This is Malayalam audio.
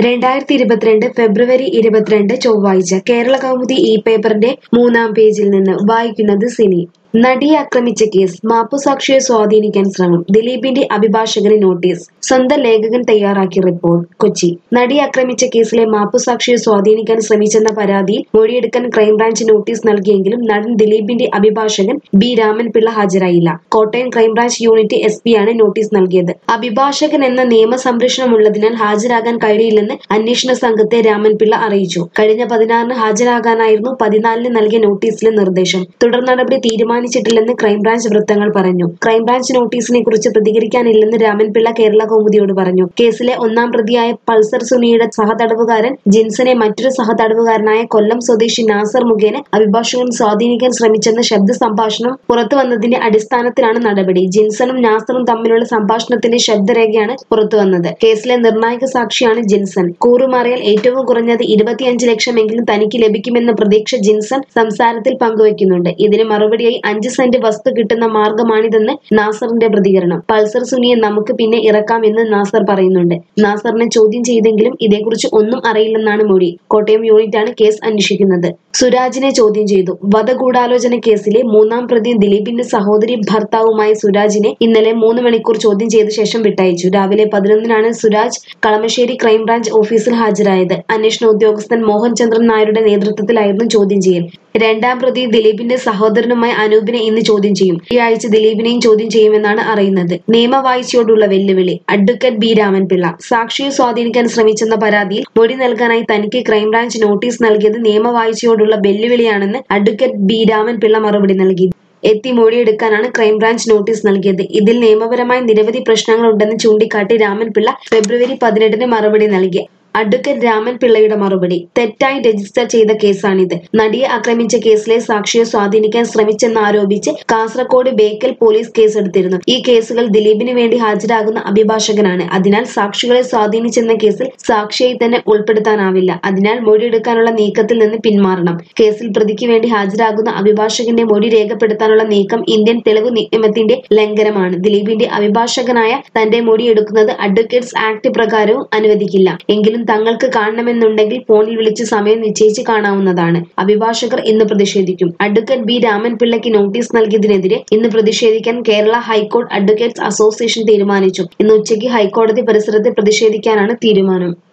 രണ്ടായിരത്തി ഇരുപത്തിരണ്ട് ഫെബ്രുവരി ഇരുപത്തിരണ്ട് ചൊവ്വാഴ്ച കേരള കൗമുദി ഈ പേപ്പറിന്റെ മൂന്നാം പേജിൽ നിന്ന് വായിക്കുന്നത് സിനി നടിയെ ആക്രമിച്ച കേസ് മാപ്പുസാക്ഷിയെ സ്വാധീനിക്കാൻ ശ്രമം ദിലീപിന്റെ അഭിഭാഷകന് നോട്ടീസ് സ്വന്തം ലേഖകൻ തയ്യാറാക്കിയ റിപ്പോർട്ട് കൊച്ചി നടിയെ ആക്രമിച്ച കേസിലെ മാപ്പുസാക്ഷിയെ സ്വാധീനിക്കാൻ ശ്രമിച്ചെന്ന പരാതിയിൽ മൊഴിയെടുക്കാൻ ക്രൈംബ്രാഞ്ച് നോട്ടീസ് നൽകിയെങ്കിലും നടൻ ദിലീപിന്റെ അഭിഭാഷകൻ ബി രാമൻപിള്ള ഹാജരായില്ല കോട്ടയം ക്രൈംബ്രാഞ്ച് യൂണിറ്റ് എസ് പിയാണ് നോട്ടീസ് നൽകിയത് അഭിഭാഷകൻ എന്ന നിയമ സംരക്ഷണമുള്ളതിനാൽ ഹാജരാകാൻ കഴിയില്ലെന്ന് അന്വേഷണ സംഘത്തെ രാമൻപിള്ള അറിയിച്ചു കഴിഞ്ഞ പതിനാറിന് ഹാജരാകാനായിരുന്നു പതിനാലിന് നൽകിയ നോട്ടീസിലെ നിർദ്ദേശം തുടർ നടപടി തീരുമാനിച്ചിട്ടില്ലെന്ന് ക്രൈംബ്രാഞ്ച് വൃത്തങ്ങൾ പറഞ്ഞു ക്രൈംബ്രാഞ്ച് നോട്ടീസിനെ കുറിച്ച് പ്രതികരിക്കാനില്ലെന്ന് രാമൻപിള്ള കേരള കൗമുദിയോട് പറഞ്ഞു കേസിലെ ഒന്നാം പ്രതിയായ പൾസർ സുനിയുടെ സഹതടവുകാരൻ ജിൻസനെ മറ്റൊരു സഹതടവുകാരനായ കൊല്ലം സ്വദേശി നാസർ മുഖേന അഭിഭാഷകൻ സ്വാധീനിക്കാൻ ശ്രമിച്ചെന്ന ശബ്ദ സംഭാഷണം പുറത്തു വന്നതിന്റെ അടിസ്ഥാനത്തിലാണ് നടപടി ജിൻസണും നാസറും തമ്മിലുള്ള സംഭാഷണത്തിന്റെ ശബ്ദരേഖയാണ് പുറത്തുവന്നത് കേസിലെ നിർണായക സാക്ഷിയാണ് ജിൻസൺ കൂറുമാറിയാൽ ഏറ്റവും കുറഞ്ഞത് ഇരുപത്തിയഞ്ച് ലക്ഷമെങ്കിലും തനിക്ക് ലഭിക്കുമെന്ന പ്രതീക്ഷ ജിൻസൺ സംസാരത്തിൽ പങ്കുവയ്ക്കുന്നുണ്ട് ഇതിന് മറുപടിയായി അഞ്ച് സെന്റ് വസ്തു കിട്ടുന്ന മാർഗമാണിതെന്ന് നാസറിന്റെ പ്രതികരണം പൾസർ സുനിയെ നമുക്ക് പിന്നെ ഇറക്കാം എന്ന് നാസർ പറയുന്നുണ്ട് നാസറിനെ ചോദ്യം ചെയ്തെങ്കിലും ഇതേക്കുറിച്ച് ഒന്നും അറിയില്ലെന്നാണ് മൊഴി കോട്ടയം യൂണിറ്റാണ് കേസ് അന്വേഷിക്കുന്നത് സുരാജിനെ ചോദ്യം ചെയ്തു വധഗൂഢാലോചന കേസിലെ മൂന്നാം പ്രതി ദിലീപിന്റെ സഹോദരി ഭർത്താവുമായ സുരാജിനെ ഇന്നലെ മൂന്ന് മണിക്കൂർ ചോദ്യം ചെയ്ത ശേഷം വിട്ടയച്ചു രാവിലെ പതിനൊന്നിനാണ് സുരാജ് കളമശ്ശേരി ക്രൈംബ്രാഞ്ച് ഓഫീസിൽ ഹാജരായത് അന്വേഷണ ഉദ്യോഗസ്ഥൻ മോഹൻ ചന്ദ്രൻ നായരുടെ നേതൃത്വത്തിലായിരുന്നു ചോദ്യം ചെയ്യൽ രണ്ടാം പ്രതി ദിലീപിന്റെ സഹോദരനുമായ അനൂപിനെ ഇന്ന് ചോദ്യം ചെയ്യും ഈ ആഴ്ച ദിലീപിനെയും ചോദ്യം ചെയ്യുമെന്നാണ് അറിയുന്നത് നിയമവാഴ്ചയോടുള്ള വെല്ലുവിളി അഡ്വക്കേറ്റ് ബി രാമൻപിള്ള സാക്ഷിയെ സ്വാധീനിക്കാൻ ശ്രമിച്ചെന്ന പരാതിയിൽ മൊഴി നൽകാനായി തനിക്ക് ക്രൈംബ്രാഞ്ച് നോട്ടീസ് നൽകിയത് നിയമവാഴ്ചയോടുള്ള വെല്ലുവിളിയാണെന്ന് അഡ്വക്കേറ്റ് ബി രാമൻപിള്ള മറുപടി നൽകി എത്തി മൊഴിയെടുക്കാനാണ് ക്രൈംബ്രാഞ്ച് നോട്ടീസ് നൽകിയത് ഇതിൽ നിയമപരമായ നിരവധി പ്രശ്നങ്ങളുണ്ടെന്ന് ചൂണ്ടിക്കാട്ടി രാമൻപിള്ള ഫെബ്രുവരി പതിനെട്ടിന് മറുപടി നൽകി അഡ്വക്കേറ്റ് രാമൻ പിള്ളയുടെ മറുപടി തെറ്റായി രജിസ്റ്റർ ചെയ്ത കേസാണിത് നടിയെ ആക്രമിച്ച കേസിലെ സാക്ഷിയെ സ്വാധീനിക്കാൻ ശ്രമിച്ചെന്നാരോപിച്ച് കാസർകോട് ബേക്കൽ പോലീസ് കേസെടുത്തിരുന്നു ഈ കേസുകൾ ദിലീപിന് വേണ്ടി ഹാജരാകുന്ന അഭിഭാഷകനാണ് അതിനാൽ സാക്ഷികളെ സ്വാധീനിച്ചെന്ന കേസിൽ സാക്ഷിയായി തന്നെ ഉൾപ്പെടുത്താനാവില്ല അതിനാൽ മൊഴിയെടുക്കാനുള്ള നീക്കത്തിൽ നിന്ന് പിന്മാറണം കേസിൽ പ്രതിക്ക് വേണ്ടി ഹാജരാകുന്ന അഭിഭാഷകന്റെ മൊഴി രേഖപ്പെടുത്താനുള്ള നീക്കം ഇന്ത്യൻ തെളിവ് നിയമത്തിന്റെ ലംഘനമാണ് ദിലീപിന്റെ അഭിഭാഷകനായ തന്റെ മൊഴി എടുക്കുന്നത് അഡ്വക്കേറ്റ്സ് ആക്ട് പ്രകാരവും അനുവദിക്കില്ല എങ്കിലും തങ്ങൾക്ക് കാണണമെന്നുണ്ടെങ്കിൽ ഫോണിൽ വിളിച്ച് സമയം നിശ്ചയിച്ച് കാണാവുന്നതാണ് അഭിഭാഷകർ ഇന്ന് പ്രതിഷേധിക്കും അഡ്വക്കേറ്റ് ബി രാമൻപിള്ളയ്ക്ക് നോട്ടീസ് നൽകിയതിനെതിരെ ഇന്ന് പ്രതിഷേധിക്കാൻ കേരള ഹൈക്കോടതി അഡ്വക്കേറ്റ്സ് അസോസിയേഷൻ തീരുമാനിച്ചു ഇന്ന് ഉച്ചയ്ക്ക് ഹൈക്കോടതി പരിസരത്ത് പ്രതിഷേധിക്കാനാണ് തീരുമാനം